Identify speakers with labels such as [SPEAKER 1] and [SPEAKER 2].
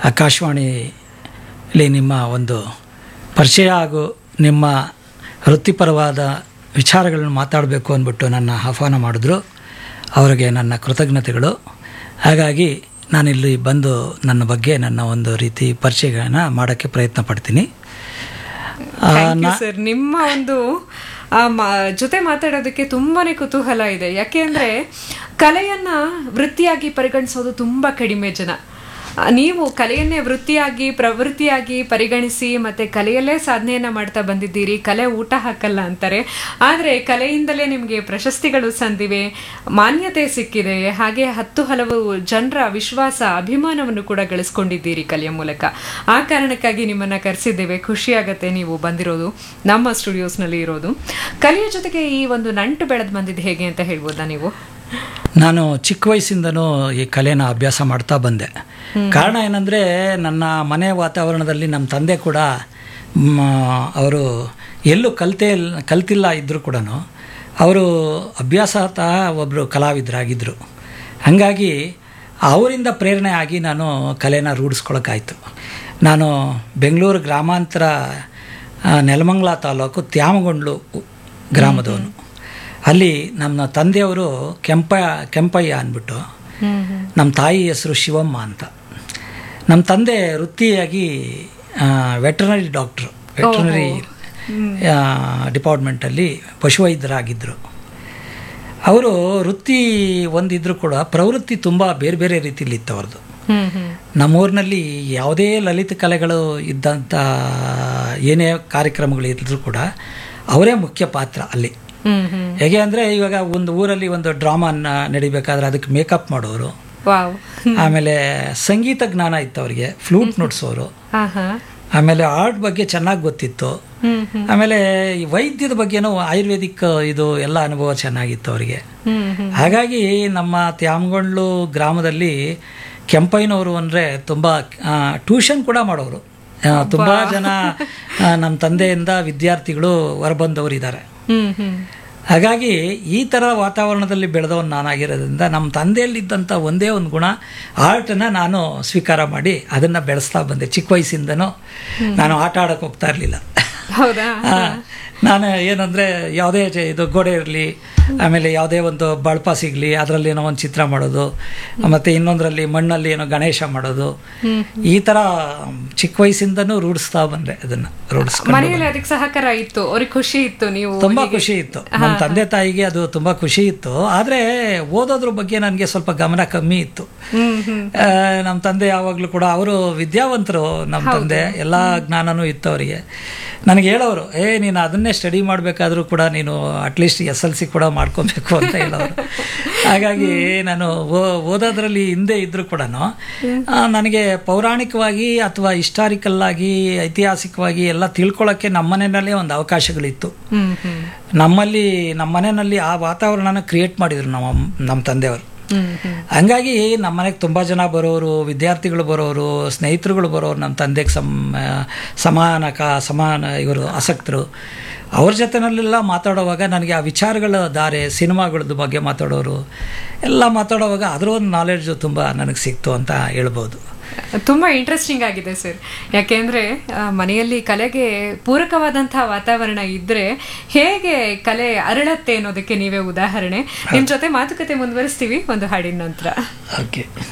[SPEAKER 1] ಆಕಾಶವಾಣಿಲಿ ನಿಮ್ಮ ಒಂದು ಪರಿಚಯ ಹಾಗೂ ನಿಮ್ಮ ವೃತ್ತಿಪರವಾದ ವಿಚಾರಗಳನ್ನು ಮಾತಾಡಬೇಕು ಅಂದ್ಬಿಟ್ಟು ನನ್ನ ಆಹ್ವಾನ ಮಾಡಿದ್ರು ಅವರಿಗೆ ನನ್ನ ಕೃತಜ್ಞತೆಗಳು ಹಾಗಾಗಿ ನಾನಿಲ್ಲಿ ಬಂದು ನನ್ನ ಬಗ್ಗೆ ನನ್ನ ಒಂದು ರೀತಿ ಪರಿಚಯಗಳನ್ನ ಮಾಡೋಕ್ಕೆ ಪ್ರಯತ್ನ ಪಡ್ತೀನಿ ಆ,
[SPEAKER 2] ಥ್ಯಾಂಕ್ ಯು
[SPEAKER 1] ನಾ-
[SPEAKER 2] ಸರ್ ನಿಮ್ಮ ಒಂದು ಆ, ಮ- ಜೊತೆ ಮಾತಾಡೋದಕ್ಕೆ ತುಂಬಾನೇ ಕುತೂಹಲ ಇದೆ ಯಾಕೆ ಅಂದ್ರೆ ಕಲೆಯನ್ನ ವೃತ್ತಿಯಾಗಿ ಪರಿಗಣಿಸೋದು ತುಂಬಾ ಕಡಿಮೆ ಜನ ಆ, ನೀವು ಕಲೆಯನ್ನೇ ವೃತ್ತಿಯಾಗಿ ಪ್ರವೃತ್ತಿಯಾಗಿ ಪರಿಗಣಿಸಿ ಮತ್ತೆ ಕಲೆಯಲ್ಲೇ ಸಾಧನೆಯನ್ನ ಮಾಡ್ತಾ ಬಂದಿದ್ದೀರಿ ಕಲೆ ಊಟ ಹಾಕಲ್ಲ ಅಂತಾರೆ ಆದ್ರೆ ಕಲೆಯಿಂದಲೇ ನಿಮಗೆ ಪ್ರಶಸ್ತಿಗಳು ಸಂದಿವೆ ಮಾನ್ಯತೆ ಸಿಕ್ಕಿದೆ ಹಾಗೆ ಹತ್ತು ಹಲವು ಜನರ ವಿಶ್ವಾಸ ಅಭಿಮಾನವನ್ನು ಕೂಡ ಗಳಿಸ್ಕೊಂಡಿದ್ದೀರಿ ಕಲೆಯ ಮೂಲಕ ಆ ಕಾರಣಕ್ಕಾಗಿ ನಿಮ್ಮನ್ನ ಕರೆಸಿದ್ದೇವೆ ಖುಷಿ ಆಗತ್ತೆ ನೀವು ಬಂದಿರೋದು ನಮ್ಮ ಸ್ಟುಡಿಯೋಸ್ನಲ್ಲಿ ಇರೋದು ಕಲೆಯ ಜೊತೆಗೆ ಈ ಒಂದು ನಂಟು ಬೆಳೆದು ಬಂದಿದ್ದು ಹೇಗೆ ಅಂತ ಹೇಳ್ಬೋದಾ ನೀವು
[SPEAKER 1] ನಾನು ಚಿಕ್ಕ ವಯಸ್ಸಿಂದನೂ ಈ ಕಲೆನ ಅಭ್ಯಾಸ ಮಾಡ್ತಾ ಬಂದೆ ಕಾರಣ ಏನಂದರೆ ನನ್ನ ಮನೆ ವಾತಾವರಣದಲ್ಲಿ ನಮ್ಮ ತಂದೆ ಕೂಡ ಮ, ಅವರು ಎಲ್ಲೂ ಕಲ್ತೇ ಇಲ್ಲ ಕಲ್ತಿಲ್ಲ ಇದ್ದರೂ ಕೂಡ ಅವರು ಅಭ್ಯಾಸತಃ ಒಬ್ಬರು ಕಲಾವಿದರಾಗಿದ್ದರು ಹಾಗಾಗಿ ಅವರಿಂದ ಪ್ರೇರಣೆ ಆಗಿ ನಾನು ಕಲೆನ ರೂಢಿಸ್ಕೊಳಕ್ಕಾಯ್ತು ನಾನು ಬೆಂಗಳೂರು ಗ್ರಾಮಾಂತರ ಆ, ನೆಲಮಂಗಲ ತಾಲೂಕು ತ್ಯಾಮಗೊಂಡ್ಲು ಗ್ರಾಮದವನು ಅಲ್ಲಿ ನಮ್ಮ ತಂದೆಯವರು ಕೆಂಪ ಕೆಂಪಯ್ಯ ಅಂದ್ಬಿಟ್ಟು ನಮ್ಮ ತಾಯಿ ಹೆಸರು ಶಿವಮ್ಮ ಅಂತ ನಮ್ಮ ತಂದೆ ವೃತ್ತಿಯಾಗಿ ವೆಟರ್ನರಿ ಡಾಕ್ಟ್ರು ವೆಟರ್ನರಿ ಡಿಪಾರ್ಟ್ಮೆಂಟಲ್ಲಿ ಪಶುವೈದ್ಯರಾಗಿದ್ದರು ಅವರು ವೃತ್ತಿ ಒಂದಿದ್ರು ಕೂಡ ಪ್ರವೃತ್ತಿ ತುಂಬ ಬೇರೆ ಬೇರೆ ರೀತಿಯಲ್ಲಿ ಇತ್ತು ಅವ್ರದ್ದು
[SPEAKER 2] ಹ್ಮ್ ಹ್ಮ್
[SPEAKER 1] ನಮ್ಮೂರಿನಲ್ಲಿ ಯಾವುದೇ ಲಲಿತ ಕಲೆಗಳು ಇದ್ದಂಥ ಏನೇ ಕಾರ್ಯಕ್ರಮಗಳು ಇದ್ದರೂ ಕೂಡ ಅವರೇ ಮುಖ್ಯ ಪಾತ್ರ ಅಲ್ಲಿ
[SPEAKER 2] ಹ್ಮ್ ಹ್ಮ್
[SPEAKER 1] ಹೇಗೆ ಅಂದರೆ ಇವಾಗ ಒಂದು ಊರಲ್ಲಿ ಒಂದು ಡ್ರಾಮಾನ ನಡಿಬೇಕಾದ್ರೆ ಅದಕ್ಕೆ ಮೇಕಪ್ ಮಾಡೋರು
[SPEAKER 2] ವಾವ್
[SPEAKER 1] ಆಮೇಲೆ ಸಂಗೀತ ಜ್ಞಾನ ಇತ್ತು ಅವರಿಗೆ ಫ್ಲೂಟ್ ನುಡ್ಸೋರು
[SPEAKER 2] ಹಾ ಹಾ
[SPEAKER 1] ಆಮೇಲೆ ಆರ್ಟ್ ಬಗ್ಗೆ ಚೆನ್ನಾಗಿ ಗೊತ್ತಿತ್ತು
[SPEAKER 2] ಹ್ಮ್ ಹ್ಮ್
[SPEAKER 1] ಆಮೇಲೆ ಈ ವೈದ್ಯದ ಬಗ್ಗೆನೂ ಆಯುರ್ವೇದಿಕ್ ಇದು ಎಲ್ಲ ಅನುಭವ ಚೆನ್ನಾಗಿತ್ತು ಅವರಿಗೆ
[SPEAKER 2] ಹ್ಮ್ ಹ್ಮ್
[SPEAKER 1] ಹಾಗಾಗಿ ನಮ್ಮ ತ್ಯಾಮಗೊಂಡ್ಲು ಗ್ರಾಮದಲ್ಲಿ ಕೆಂಪಯ್ಯನವರು ಅಂದರೆ ತುಂಬ ಟ್ಯೂಷನ್ ಕೂಡ ಮಾಡೋರು ಆ, ತುಂಬ ಜನ ಆ, ನಮ್ಮ ತಂದೆಯಿಂದ ವಿದ್ಯಾರ್ಥಿಗಳು ಹೊರಬಂದವರು ಇದ್ದಾರೆ
[SPEAKER 2] ಹ್ಮ್ ಹ್ಮ್
[SPEAKER 1] ಹಾಗಾಗಿ ಈ ಥರ ವಾತಾವರಣದಲ್ಲಿ ಬೆಳೆದವನು ನಾನಾಗಿರೋದ್ರಿಂದ ನಮ್ಮ ತಂದೆಯಲ್ಲಿದ್ದಂಥ ಒಂದೇ ಒಂದು ಗುಣ ಆರ್ಟನ್ನು ನಾನು ಸ್ವೀಕಾರ ಮಾಡಿ ಅದನ್ನು ಬೆಳೆಸ್ತಾ ಬಂದೆ ಚಿಕ್ಕ ವಯಸ್ಸಿಂದನೂ ನಾನು ಆಟ ಆಡೋಕ್ಕೆ ಹೋಗ್ತಾ ಇರಲಿಲ್ಲ
[SPEAKER 2] ಹೌದಾ
[SPEAKER 1] ನಾನು ಏನಂದರೆ ಯಾವುದೇ ಜ- ಇದು ಗೋಡೆ ಇರಲಿ ಆಮೇಲೆ ಯಾವುದೇ ಒಂದು ಬಳಪ ಸಿಗಲಿ ಅದರಲ್ಲಿ ಏನೋ ಒಂದು ಚಿತ್ರ ಮಾಡೋದು ಮತ್ತು ಇನ್ನೊಂದರಲ್ಲಿ ಮಣ್ಣಲ್ಲಿ ಏನೋ ಗಣೇಶ ಮಾಡೋದು ಈ ಥರ ಚಿಕ್ಕ ವಯಸ್ಸಿಂದನೂ ರೂಢಿಸ್ತಾ ಬಂದೆ ಅದನ್ನು ರೂಢಿಸ್ಕೊಂಡು
[SPEAKER 2] ಮನೆಯಲ್ಲಿ ಅದಕ್ಕೆ ಸಹಕಾರ ಇತ್ತು ಅವ್ರಿಗೆ ಖುಷಿ ಇತ್ತು ನೀವು
[SPEAKER 1] ತುಂಬಾ ಖುಷಿ ಇತ್ತು ನಮ್ಮ ತಂದೆ ತಾಯಿಗೆ ಅದು ತುಂಬಾ ಖುಷಿ ಇತ್ತು ಆದ್ರೆ ಓದೋದ್ರ ಬಗ್ಗೆ ನನಗೆ ಸ್ವಲ್ಪ ಗಮನ ಕಮ್ಮಿ ಇತ್ತು
[SPEAKER 2] ಹ್ಮ್ ಹ್ಮ್
[SPEAKER 1] ಆ, ನಮ್ಮ ತಂದೆ ಯಾವಾಗಲೂ ಕೂಡ ಅವರು ವಿದ್ಯಾವಂತರು ನಮ್ಮ ತಂದೆ ಎಲ್ಲ ಜ್ಞಾನನೂ ಇತ್ತು ಅವರಿಗೆ ನನಗೆ ಹೇಳೋರು ಏ ನೀನು ಅದನ್ನೇ ಸ್ಟಡಿ ಮಾಡಬೇಕಾದ್ರೂ ಕೂಡ ನೀನು ಅಟ್ಲೀಸ್ಟ್ ಎಸ್ ಎಲ್ ಸಿ ಕೂಡ ಮಾಡ್ಕೊಬೇಕು ಅಂತ ಹೇಳೋರು ಹಾಗಾಗಿ ನಾನು ಓ- ಓದೋದ್ರಲ್ಲಿ ಹಿಂದೆ ಇದ್ದರೂ ಕೂಡ ನನಗೆ ಪೌರಾಣಿಕವಾಗಿ ಅಥವಾ ಹಿಸ್ಟಾರಿಕಲ್ ಆಗಿ ಐತಿಹಾಸಿಕವಾಗಿ ಎಲ್ಲ ತಿಳ್ಕೊಳ್ಳೋಕ್ಕೆ ನಮ್ಮ ಮನೆಯಲ್ಲೇ ಒಂದು ಅವಕಾಶಗಳಿತ್ತು
[SPEAKER 2] ಹ್ಮ್ ಹ್ಮ್
[SPEAKER 1] ನಮ್ಮಲ್ಲಿ ನಮ್ಮ ಮನೆಯಲ್ಲಿ ಆ ವಾತಾವರಣನ ಕ್ರಿಯೇಟ್ ಮಾಡಿದ್ರು ನಮ್ಮ ಅಮ್- ನಮ್ಮ ತಂದೆಯವರು
[SPEAKER 2] ಹ್ಮ್ ಹ್ಮ್
[SPEAKER 1] ಹಂಗಾಗಿ ನಮ್ಮ ಮನೆಗೆ ತುಂಬ ಜನ ಬರೋರು ವಿದ್ಯಾರ್ಥಿಗಳು ಬರೋರು ಸ್ನೇಹಿತರುಗಳು ಬರೋರು ನಮ್ಮ ತಂದೆಗೆ ಸಮ ಸಮಾನ ಕ ಸಮಾನ ಇವರು ಆಸಕ್ತರು ಅವ್ರ ಜೊತೆನಲ್ಲೆಲ್ಲ ಮಾತಾಡೋವಾಗ ನನಗೆ ಆ ವಿಚಾರಗಳ ದಾರೆ ಸಿನಿಮಾಗಳದ್ದು ಬಗ್ಗೆ ಮಾತಾಡೋರು ಎಲ್ಲ ಮಾತಾಡೋವಾಗ ಅದರ ಒಂದು ನಾಲೆಡ್ಜು ತುಂಬ ನನಗೆ ಸಿಕ್ತು ಅಂತ ಹೇಳ್ಬೋದು
[SPEAKER 2] ತುಂಬಾ ಇಂಟ್ರೆಸ್ಟಿಂಗ್ ಆಗಿದೆ ಸರ್ ಯಾಕೆಂದ್ರೆ ಆ, ಮನೆಯಲ್ಲಿ ಕಲೆಗೆ ಪೂರಕವಾದಂತಹ ವಾತಾವರಣ ಇದ್ರೆ ಹೇಗೆ ಕಲೆ ಅರಳತ್ತೆ ಅನ್ನೋದಕ್ಕೆ ನೀವೇ ಉದಾಹರಣೆ ನಿಮ್ ಜೊತೆ ಮಾತುಕತೆ ಮುಂದುವರಿಸ್ತೀವಿ ಒಂದು ಹಾಡಿನ ನಂತರ
[SPEAKER 1] ಓಕೆ